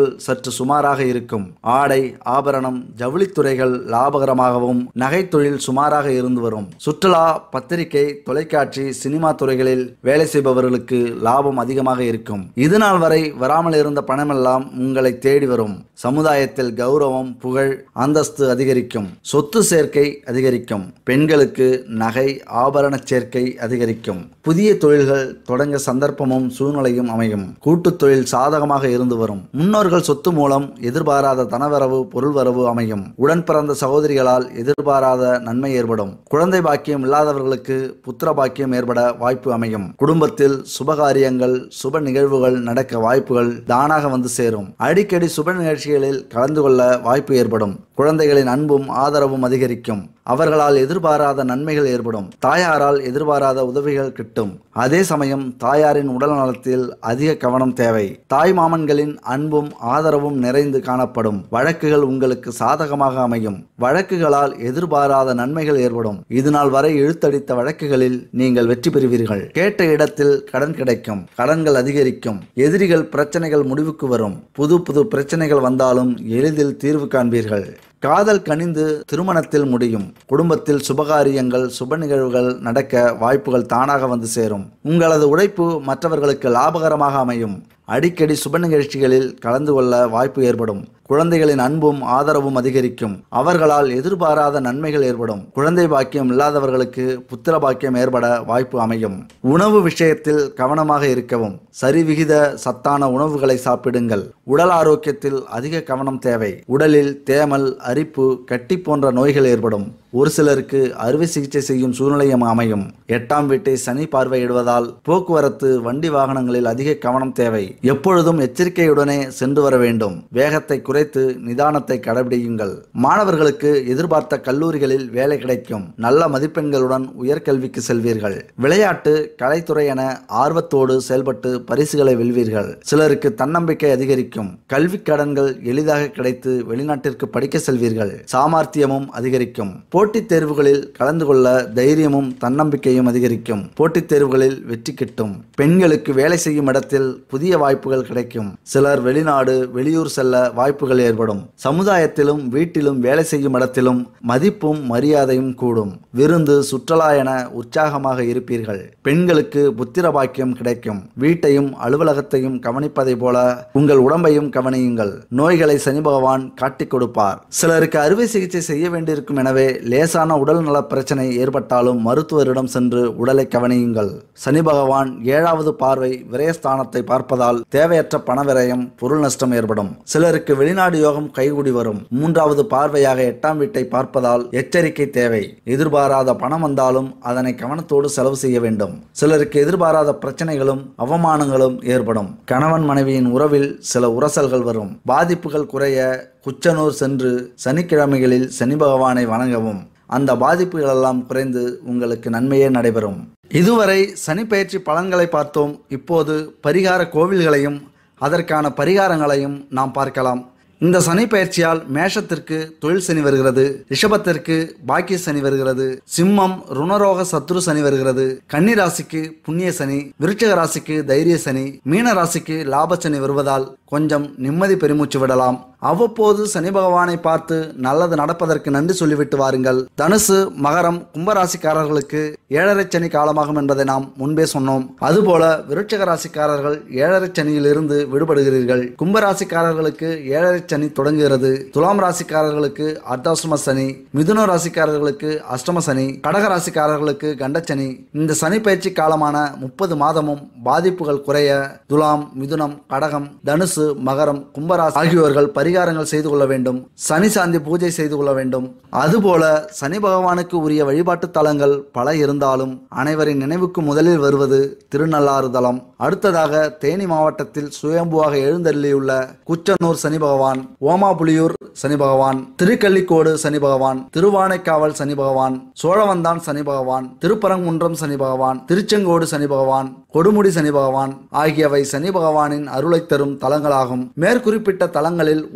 சற்று சுமாராக இருக்கும் ஆடை ஆபரணம் ஜவுளித்துறைகள் லாபகரமாகவும் நகைத்தொழில் சுமாராக இருந்து வரும் சுற்றுலா பத்திரிகை தொலைக்காட்சி சினிமா துறைகளில் வேலை செய்பவர்களுக்கு லாபம் அதிகமாக இருக்கும் இது நாள் வரை வராமல் இருந்த பணமெல்லாம் உங்களை தேடி வரும் சமுதாயத்தில் கௌரவம் புகழ் அந்தஸ்து அதிகரிக்கும் சொத்து சேர்க்கை அதிகரிக்கும் பெண்களுக்கு நகை ஆபரண சேர்க்கை அதிகரிக்கும் புதிய தொழில்கள் தொடங்க சந்தர்ப்பமும் சூழ்நிலையும் அமையும் கூட்டுத் தொழில் சாதகமாக இருந்து வரும் முன்னோர்கள் சொத்து மூலம் எதிர்பாராத தனவரவு பொருள் வரவு அமையும் உடன் பிறந்த சகோதரிகளால் எதிர்பாராத நன்மை ஏற்படும் குழந்தை பாக்கியம் இல்லாதவர்களுக்கு புத்திர பாக்கியம் ஏற்பட வாய்ப்பு அமையும் குடும்பத்தில் சுபகாரியங்கள் சுப நிகழ்வுகள் நடக்க வாய்ப்புகள் தானாக வந்து சேரும் அடிக்கடி சுப நிகழ்ச்சிகளில் கலந்து கொள்ள வாய்ப்பு ஏற்படும் குழந்தைகளின் அன்பும் ஆதரவும் அதிகரிக்கும் அவர்களால் எதிர்பாராத நன்மைகள் ஏற்படும் தாயாரால் எதிர்பாராத உதவிகள் கிட்டும் அதே சமயம் தாயாரின் உடல் நலத்தில் அதிக கவனம் தேவை தாய் மாமன்களின் அன்பும் ஆதரவும் நிறைந்து காணப்படும் வழக்குகள் உங்களுக்கு சாதகமாக அமையும் வழக்குகளால் எதிர்பாராத நன்மைகள் ஏற்படும் இதுநாள் வரை இழுத்தடித்த வழக்குகளில் நீங்கள் வெற்றி பெறுவீர்கள் கேட்ட இடத்தில் கடன் கிடைக்கும் கடன்கள் அதிகரிக்கும் எதிரிகள் பிரச்சனைகள் முடிவுக்கு வரும் புது புது பிரச்சனைகள் வந்தாலும் எளிதில் தீர்வு காண்பீர்கள் காதல் கனிந்து திருமணத்தில் முடியும் குடும்பத்தில் சுபகாரியங்கள் சுப நிகழ்வுகள் நடக்க வாய்ப்புகள் தானாக வந்து சேரும் உங்களது உழைப்பு மற்றவர்களுக்கு லாபகரமாக அமையும் அடிக்கடி சுப நிகழ்ச்சிகளில் கலந்து கொள்ள வாய்ப்பு ஏற்படும் குழந்தைகளின் அன்பும் ஆதரவும் அதிகரிக்கும் அவர்களால் எதிர்பாராத நன்மைகள் ஏற்படும் குழந்தை பாக்கியம் இல்லாதவர்களுக்கு புத்திர பாக்கியம் ஏற்பட வாய்ப்பு அமையும் உணவு விஷயத்தில் கவனமாக இருக்கவும் சரிவிகித சத்தான உணவுகளை சாப்பிடுங்கள் உடல் ஆரோக்கியத்தில் அதிக கவனம் தேவை உடலில் தேமல் அரிப்பு கட்டி போன்ற நோய்கள் ஏற்படும் ஒரு சிலருக்கு அறுவை சிகிச்சை செய்யும் சூழ்நிலையும் அமையும் எட்டாம் வீட்டை சனி பார்வையிடுவதால் போக்குவரத்து வண்டி வாகனங்களில் அதிக கவனம் தேவை எப்பொழுதும் எச்சரிக்கையுடனே சென்று வர வேண்டும் வேகத்தை குறைத்து நிதானத்தை கடைபிடியுங்கள் மாணவர்களுக்கு எதிர்பார்த்த கல்லூரிகளில் வேலை கிடைக்கும் நல்ல மதிப்பெண்களுடன் உயர்கல்விக்கு செல்வீர்கள் விளையாட்டு கலைத்துறை என ஆர்வத்தோடு செயல்பட்டு பரிசுகளை வெல்வீர்கள் சிலருக்கு தன்னம்பிக்கை அதிகரிக்கும் கல்வி கடன்கள் எளிதாக கிடைத்து வெளிநாட்டிற்கு படிக்க செல்வீர்கள் சாமர்த்தியமும் அதிகரிக்கும் போட்டித் தேர்வுகளில் கலந்து கொள்ள தைரியமும் தன்னம்பிக்கையும் அதிகரிக்கும் போட்டித் தேர்வுகளில் வெற்றி கிட்டும் பெண்களுக்கு வேலை செய்யும் இடத்தில் புதிய வாய்ப்புகள் கிடைக்கும் சிலர் வெளிநாடு வெளியூர் செல்ல வாய்ப்புகள் ஏற்படும் சமுதாயத்திலும் வீட்டிலும் வேலை செய்யும் இடத்திலும் மதிப்பும் மரியாதையும் கூடும் விருந்து சுற்றுலா என உற்சாகமாக இருப்பீர்கள் பெண்களுக்கு புத்திர பாக்கியம் கிடைக்கும் வீட்டையும் அலுவலகத்தையும் கவனிப்பதை போல உங்கள் உடம்பையும் கவனியுங்கள் நோய்களை சனி பகவான் காட்டிக் கொடுப்பார் சிலருக்கு அறுவை சிகிச்சை செய்ய வேண்டியிருக்கும் எனவே லேசான உடல் நல பிரச்சனை ஏற்பட்டாலும் மருத்துவரிடம் சென்று உடலை கவனியுங்கள் சனி பகவான் ஏழாவது பார்வை விரயஸ்தானத்தை பார்ப்பதால் தேவையற்ற பண விரயம் பொருள் நஷ்டம் ஏற்படும் சிலருக்கு வெளிநாடு யோகம் கைகூடி வரும் மூன்றாவது பார்வையாக எட்டாம் வீட்டை பார்ப்பதால் எச்சரிக்கை தேவை எதிர்பாராத பணம் வந்தாலும் அதனை கவனத்தோடு செலவு செய்ய வேண்டும் சிலருக்கு எதிர்பாராத பிரச்சனைகளும் அவமானங்களும் ஏற்படும் கணவன் மனைவியின் உறவில் சில உரசல்கள் வரும் பாதிப்புகள் குறைய குச்சனூர் சென்று சனிக்கிழமைகளில் சனி பகவானை வணங்கவும் அந்த பாதிப்புகளெல்லாம் குறைந்து உங்களுக்கு நன்மையே நடைபெறும் இதுவரை சனி பயிற்சி பலன்களை பார்த்தோம் இப்போது பரிகார கோவில்களையும் அதற்கான பரிகாரங்களையும் நாம் பார்க்கலாம் இந்த சனி பயிற்சியால் மேஷத்திற்கு தொழில் சனி வருகிறது ரிஷபத்திற்கு பாக்கிய சனி வருகிறது சிம்மம் ருணரோக சத்ரு சனி வருகிறது கன்னி ராசிக்கு புண்ணிய சனி விருச்சிக ராசிக்கு தைரிய சனி மீன ராசிக்கு லாப சனி வருவதால் கொஞ்சம் நிம்மதி பெருமூச்சு விடலாம் அவ்வப்போது சனி பகவானை பார்த்து நல்லது நடப்பதற்கு நன்றி சொல்லிவிட்டு வாருங்கள் தனுசு மகரம் கும்பராசிக்காரர்களுக்கு ஏழரை சனி காலமாகும் என்பதை நாம் முன்பே சொன்னோம் அதுபோல விருட்சக ராசிக்காரர்கள் ஏழரை சனியிலிருந்து விடுபடுகிறீர்கள் கும்பராசிக்காரர்களுக்கு ஏழரை சனி தொடங்குகிறது துலாம் ராசிக்காரர்களுக்கு அர்த்தாசிரம சனி மிதுன ராசிக்காரர்களுக்கு அஷ்டம சனி கடக ராசிக்காரர்களுக்கு கண்டச்சனி இந்த சனி பயிற்சி காலமான முப்பது மாதமும் பாதிப்புகள் குறைய துலாம் மிதுனம் கடகம் தனுசு மகரம் கும்பராசி ஆகியோர்கள் பரிகாரங்கள் செய்து கொள்ள வேண்டும் சனி சாந்தி பூஜை செய்து கொள்ள வேண்டும் அதுபோல சனி பகவானுக்கு உரிய வழிபாட்டு தலங்கள் பல இருந்தாலும் அனைவரின் நினைவுக்கு முதலில் வருவது திருநள்ளாறு தலம் அடுத்ததாக தேனி மாவட்டத்தில் சுயம்புவாக எழுந்தள்ளியுள்ள குச்சனூர் சனி பகவான் ஓமாபுலியூர் சனி பகவான் திருக்கள்ளிக்கோடு சனி பகவான் திருவானைக்காவல் சனி பகவான் சோழவந்தான் சனி பகவான் திருப்பரங்குன்றம் சனி பகவான் திருச்செங்கோடு சனி பகவான் கொடுமுடி சனி பகவான் ஆகியவை சனி பகவானின் அருளை தரும் தலங்களாகும் மேற்குறிப்பிட்ட தலங்களில்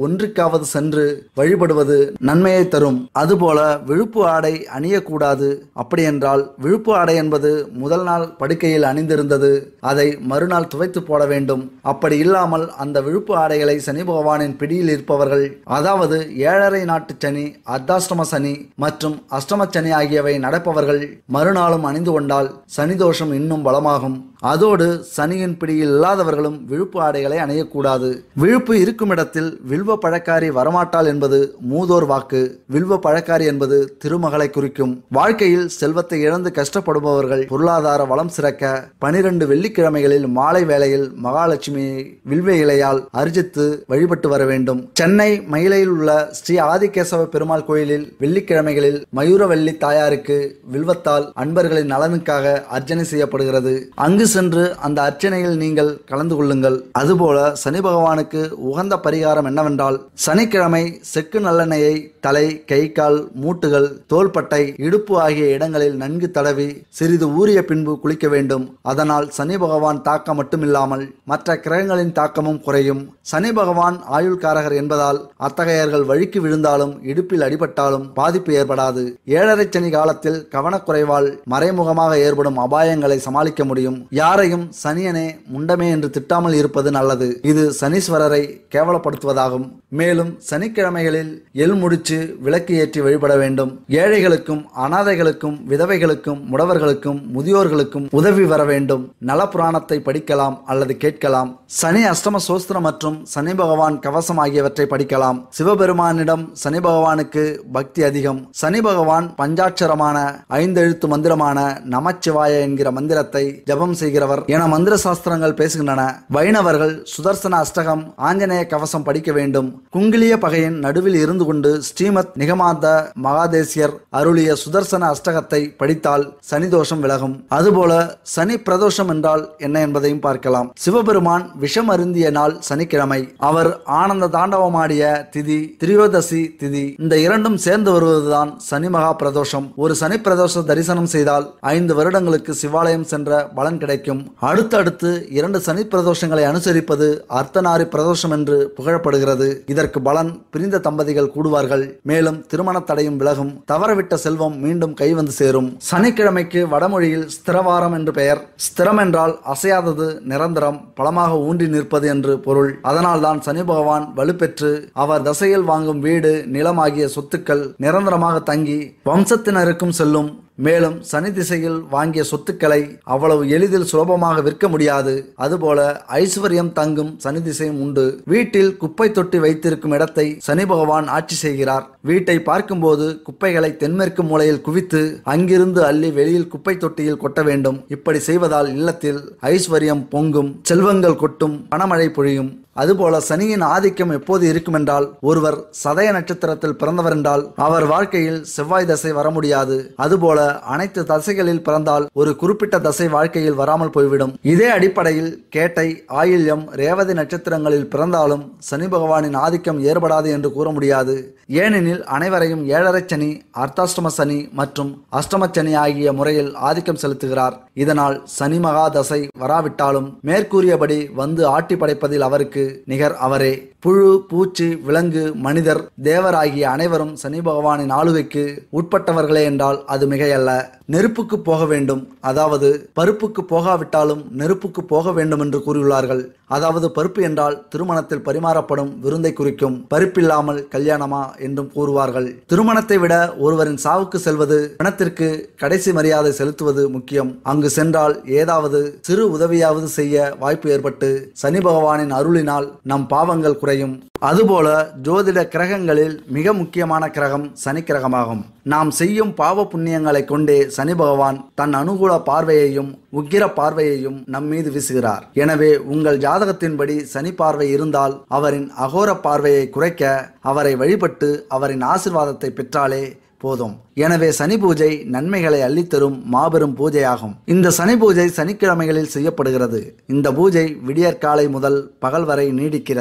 ஒன்றுக்காவது சென்று வழிபடுவது நன்மையை தரும் அதுபோல விழுப்பு ஆடை அணியக்கூடாது அப்படியென்றால் விழுப்பு ஆடை என்பது முதல் நாள் படுக்கையில் அணிந்திருந்தது அதை மறுநாள் துவைத்து போட வேண்டும் அப்படி இல்லாமல் அந்த விழுப்பு ஆடைகளை சனி பகவானின் பிடியில் இருப்பவர்கள் அதாவது ஏழரை நாட்டு சனி அர்த்தாஷ்டம சனி மற்றும் அஷ்டம சனி ஆகியவை நடப்பவர்கள் மறுநாளும் அணிந்து கொண்டால் சனி தோஷம் இன்னும் பலமாகும் அதோடு சனியின் பிடியில் இல்லாதவர்களும் விழுப்பு ஆடைகளை அணியக்கூடாது விழுப்பு இருக்கும் இடத்தில் வில்வ பழக்காரி வரமாட்டாள் என்பது மூதோர் வாக்கு வில்வ பழக்காரி என்பது திருமகளை குறிக்கும் வாழ்க்கையில் செல்வத்தை இழந்து கஷ்டப்படுபவர்கள் பொருளாதார வளம் சிறக்க பனிரெண்டு வெள்ளிக்கிழமைகளில் மாலை வேளையில் மகாலட்சுமியை வில்வ இலையால் அர்ஜித்து வழிபட்டு வர வேண்டும் சென்னை மயிலையில் உள்ள ஸ்ரீ ஆதிகேசவ பெருமாள் கோயிலில் வெள்ளிக்கிழமைகளில் மயூரவல்லி தாயாருக்கு வில்வத்தால் அன்பர்களின் நலனுக்காக அர்ச்சனை செய்யப்படுகிறது அங்கு சென்று அந்த அர்ச்சனையில் நீங்கள் கலந்து கொள்ளுங்கள் அதுபோல சனி பகவானுக்கு உகந்த பரிகாரம் என்னவென்றால் சனிக்கிழமை செக்கு நல்லெண்ணெயை தலை கை கால் மூட்டுகள் தோள்பட்டை இடுப்பு ஆகிய இடங்களில் நன்கு தடவி சிறிது ஊறிய பின்பு குளிக்க வேண்டும் அதனால் சனி பகவான் தாக்கம் மட்டுமில்லாமல் மற்ற கிரகங்களின் தாக்கமும் குறையும் சனி பகவான் ஆயுள்காரகர் என்பதால் அத்தகையர்கள் வழுக்கி விழுந்தாலும் இடுப்பில் அடிபட்டாலும் பாதிப்பு ஏற்படாது ஏழரை சனி காலத்தில் கவனக்குறைவால் மறைமுகமாக ஏற்படும் அபாயங்களை சமாளிக்க முடியும் யாரையும் சனியனே முண்டமே என்று திட்டாமல் இருப்பது நல்லது இது சனீஸ்வரரை கேவலப்படுத்துவதாகும் மேலும் சனிக்கிழமைகளில் எள் முடிச்சு விளக்கு ஏற்றி வழிபட வேண்டும் ஏழைகளுக்கும் அனாதைகளுக்கும் விதவைகளுக்கும் முடவர்களுக்கும் முதியோர்களுக்கும் உதவி வர வேண்டும் நலப்புராணத்தை படிக்கலாம் அல்லது கேட்கலாம் சனி அஷ்டம சோஸ்திரம் மற்றும் சனி பகவான் கவசம் ஆகியவற்றை படிக்கலாம் சிவபெருமானிடம் சனி பகவானுக்கு பக்தி அதிகம் சனி பகவான் பஞ்சாட்சரமான ஐந்தெழுத்து மந்திரமான நமச்சிவாய என்கிற மந்திரத்தை ஜபம் செய்கிறவர் என மந்திர சாஸ்திரங்கள் பேசுகின்றன வைணவர்கள் சுதர்சன அஷ்டகம் ஆஞ்சநேய கவசம் படிக்க வேண்டும் குங்கிலிய பகையின் நடுவில் இருந்து கொண்டு ஸ்ரீமத் நிகமாந்த மகாதேசியர் அருளிய சுதர்சன அஷ்டகத்தை படித்தால் சனி தோஷம் விலகும் அதுபோல சனி பிரதோஷம் என்றால் என்ன என்பதையும் பார்க்கலாம் சிவபெருமான் விஷம் அருந்திய நாள் சனிக்கிழமை அவர் ஆனந்த தாண்டவமாடிய திதி திரியோதசி திதி இந்த இரண்டும் சேர்ந்து வருவதுதான் சனி மகா பிரதோஷம் ஒரு சனி பிரதோஷ தரிசனம் செய்தால் ஐந்து வருடங்களுக்கு சிவாலயம் சென்ற பலன் கிடைக்கும் அடுத்தடுத்து இரண்டு சனி பிரதோஷங்களை அனுசரிப்பது அர்த்தநாரி பிரதோஷம் என்று புகழப்படுகிறது இதற்கு பலன் பிரிந்த தம்பதிகள் கூடுவார்கள் மேலும் திருமண தடையும் விலகும் தவறவிட்ட செல்வம் மீண்டும் கை வந்து சேரும் சனிக்கிழமைக்கு வடமொழியில் ஸ்திரவாரம் என்று பெயர் ஸ்திரம் என்றால் அசையாதது நிரந்தரம் பலமாக ஊன்றி நிற்பது என்று பொருள் அதனால்தான் சனி பகவான் வலுப்பெற்று அவர் தசையில் வாங்கும் வீடு நிலம் ஆகிய சொத்துக்கள் நிரந்தரமாக தங்கி வம்சத்தினருக்கும் செல்லும் மேலும் சனி திசையில் வாங்கிய சொத்துக்களை அவ்வளவு எளிதில் சுலபமாக விற்க முடியாது அதுபோல ஐஸ்வர்யம் தங்கும் சனி திசையும் உண்டு வீட்டில் குப்பை தொட்டி வைத்திருக்கும் இடத்தை சனி பகவான் ஆட்சி செய்கிறார் வீட்டை பார்க்கும்போது குப்பைகளை தென்மேற்கு மூலையில் குவித்து அங்கிருந்து அள்ளி வெளியில் குப்பை தொட்டியில் கொட்ட வேண்டும் இப்படி செய்வதால் இல்லத்தில் ஐஸ்வர்யம் பொங்கும் செல்வங்கள் கொட்டும் பணமழை பொழியும் அதுபோல சனியின் ஆதிக்கம் எப்போது இருக்கும் என்றால் ஒருவர் சதய நட்சத்திரத்தில் பிறந்தவர் என்றால் அவர் வாழ்க்கையில் செவ்வாய் தசை வர முடியாது அதுபோல அனைத்து தசைகளில் பிறந்தால் ஒரு குறிப்பிட்ட தசை வாழ்க்கையில் வராமல் போய்விடும் இதே அடிப்படையில் கேட்டை ஆயில்யம் ரேவதி நட்சத்திரங்களில் பிறந்தாலும் சனி பகவானின் ஆதிக்கம் ஏற்படாது என்று கூற முடியாது ஏனெனில் அனைவரையும் ஏழரை சனி அர்த்தாஷ்டம சனி மற்றும் அஷ்டம சனி ஆகிய முறையில் ஆதிக்கம் செலுத்துகிறார் இதனால் சனி மகா தசை வராவிட்டாலும் மேற்கூறியபடி வந்து ஆட்டி படைப்பதில் அவருக்கு நிகர் அவரே புழு பூச்சி விலங்கு மனிதர் தேவர் ஆகிய அனைவரும் சனி பகவானின் ஆளுகைக்கு உட்பட்டவர்களே என்றால் அது மிகையல்ல நெருப்புக்கு போக வேண்டும் அதாவது பருப்புக்கு போகாவிட்டாலும் நெருப்புக்கு போக வேண்டும் என்று கூறியுள்ளார்கள் அதாவது பருப்பு என்றால் திருமணத்தில் பரிமாறப்படும் விருந்தை குறிக்கும் பருப்பில்லாமல் கல்யாணமா என்றும் கூறுவார்கள் திருமணத்தை விட ஒருவரின் சாவுக்கு செல்வது பணத்திற்கு கடைசி மரியாதை செலுத்துவது முக்கியம் அங்கு சென்றால் ஏதாவது சிறு உதவியாவது செய்ய வாய்ப்பு ஏற்பட்டு சனி பகவானின் அருளினால் நம் பாவங்கள் குறையும் அதுபோல ஜோதிட கிரகங்களில் மிக முக்கியமான கிரகம் சனி கிரகமாகும் நாம் செய்யும் பாவ புண்ணியங்களை கொண்டே சனி பகவான் தன் அனுகூல பார்வையையும் உக்கிர பார்வையையும் நம் மீது வீசுகிறார் எனவே உங்கள் ஜாதகத்தின்படி சனி பார்வை இருந்தால் அவரின் அகோர பார்வையை குறைக்க அவரை வழிபட்டு அவரின் ஆசிர்வாதத்தை பெற்றாலே போதும் எனவே சனி பூஜை நன்மைகளை அள்ளித்தரும் மாபெரும் பூஜையாகும் இந்த சனி பூஜை சனிக்கிழமைகளில் செய்யப்படுகிறது இந்த பூஜை விடியற்காலை முதல் பகல் வரை நீடிக்கிறது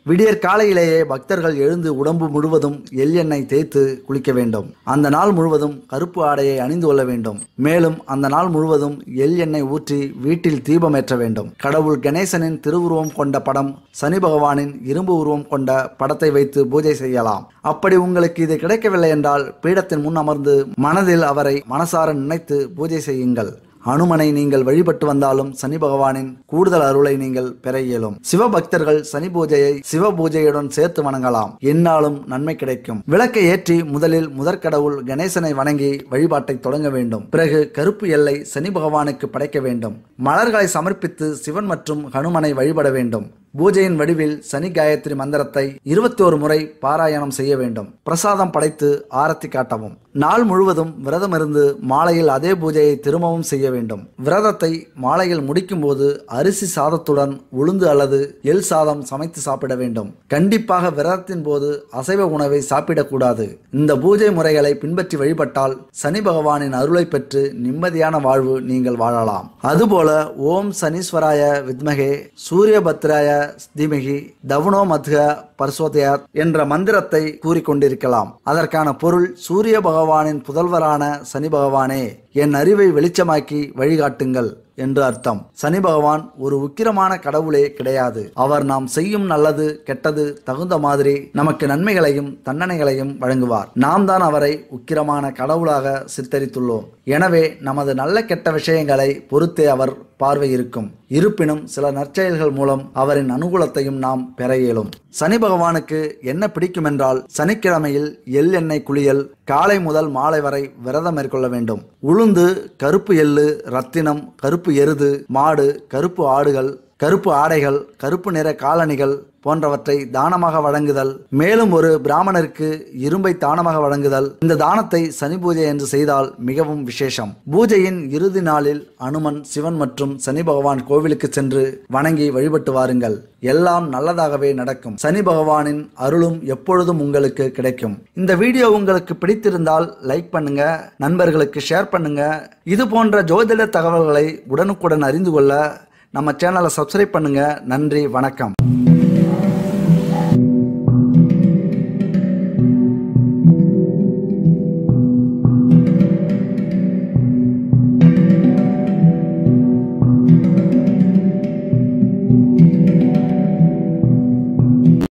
விடியற் காலையிலேயே பக்தர்கள் எழுந்து உடம்பு முழுவதும் எள் எண்ணெய் தேய்த்து குளிக்க வேண்டும் அந்த நாள் முழுவதும் கருப்பு ஆடையை அணிந்து கொள்ள வேண்டும் மேலும் அந்த நாள் முழுவதும் எள் எண்ணெய் ஊற்றி வீட்டில் தீபம் ஏற்ற வேண்டும் கடவுள் கணேசனின் திருவுருவம் கொண்ட படம் சனி பகவானின் இரும்பு உருவம் கொண்ட படத்தை வைத்து பூஜை செய்யலாம் அப்படி உங்களுக்கு இது கிடைக்கவில்லை என்றால் பீடத்தின் முன் அமர்ந்து மனதில் அவரை மனசார நினைத்து பூஜை செய்யுங்கள் அனுமனை நீங்கள் வழிபட்டு வந்தாலும் சனி பகவானின் கூடுதல் அருளை நீங்கள் பெற இயலும் சிவபக்தர்கள் சனி பூஜையை சிவ பூஜையுடன் சேர்த்து வணங்கலாம் எந்நாளும் நன்மை கிடைக்கும் விளக்கை ஏற்றி முதலில் முதற்கடவுள் கணேசனை வணங்கி வழிபாட்டை தொடங்க வேண்டும் பிறகு கருப்பு எல்லை சனி பகவானுக்கு படைக்க வேண்டும் மலர்களை சமர்ப்பித்து சிவன் மற்றும் ஹனுமனை வழிபட வேண்டும் பூஜையின் வடிவில் சனி காயத்ரி மந்திரத்தை இருபத்தி ஒரு முறை பாராயணம் செய்ய வேண்டும் பிரசாதம் படைத்து ஆரத்தி காட்டவும் நாள் முழுவதும் விரதம் இருந்து மாலையில் அதே பூஜையை திரும்பவும் செய்ய வேண்டும் விரதத்தை மாலையில் முடிக்கும் போது அரிசி சாதத்துடன் உளுந்து அல்லது எள் சாதம் சமைத்து சாப்பிட வேண்டும் கண்டிப்பாக விரதத்தின் போது அசைவ உணவை சாப்பிடக்கூடாது இந்த பூஜை முறைகளை பின்பற்றி வழிபட்டால் சனி பகவானின் அருளை பெற்று நிம்மதியான வாழ்வு நீங்கள் வாழலாம் அதுபோல ஓம் சனீஸ்வராய வித்மகே சூரியபத்ராய தீமகி தவனோ மத்க பரிசோதயாத் என்ற மந்திரத்தை கூறிக்கொண்டிருக்கலாம் அதற்கான பொருள் சூரிய பகவானின் புதல்வரான சனி பகவானே என் அறிவை வெளிச்சமாக்கி வழிகாட்டுங்கள் என்று அர்த்தம் சனி பகவான் ஒரு உக்கிரமான கடவுளே கிடையாது அவர் நாம் செய்யும் நல்லது கெட்டது தகுந்த மாதிரி நமக்கு நன்மைகளையும் தண்டனைகளையும் வழங்குவார் நாம் தான் அவரை உக்கிரமான கடவுளாக சித்தரித்துள்ளோம் எனவே நமது நல்ல கெட்ட விஷயங்களை பொறுத்தே அவர் பார்வை இருக்கும் இருப்பினும் சில நற்செயல்கள் மூலம் அவரின் அனுகூலத்தையும் நாம் பெற இயலும் சனி பகவானுக்கு என்ன பிடிக்கும் என்றால் சனிக்கிழமையில் எள் எண்ணெய் குளியல் காலை முதல் மாலை வரை விரதம் மேற்கொள்ள வேண்டும் உளுந்து கருப்பு எள்ளு ரத்தினம் கருப்பு எருது மாடு கருப்பு ஆடுகள் கருப்பு ஆடைகள் கருப்பு நிற காலணிகள் போன்றவற்றை தானமாக வழங்குதல் மேலும் ஒரு பிராமணருக்கு இரும்பை தானமாக வழங்குதல் இந்த தானத்தை சனி பூஜை என்று செய்தால் மிகவும் விசேஷம் பூஜையின் இறுதி நாளில் அனுமன் சிவன் மற்றும் சனி பகவான் கோவிலுக்கு சென்று வணங்கி வழிபட்டு வாருங்கள் எல்லாம் நல்லதாகவே நடக்கும் சனி பகவானின் அருளும் எப்பொழுதும் உங்களுக்கு கிடைக்கும் இந்த வீடியோ உங்களுக்கு பிடித்திருந்தால் லைக் பண்ணுங்க நண்பர்களுக்கு ஷேர் பண்ணுங்க இது போன்ற ஜோதிட தகவல்களை உடனுக்குடன் அறிந்து கொள்ள நம்ம சேனலை சப்ஸ்கிரைப் பண்ணுங்க நன்றி வணக்கம்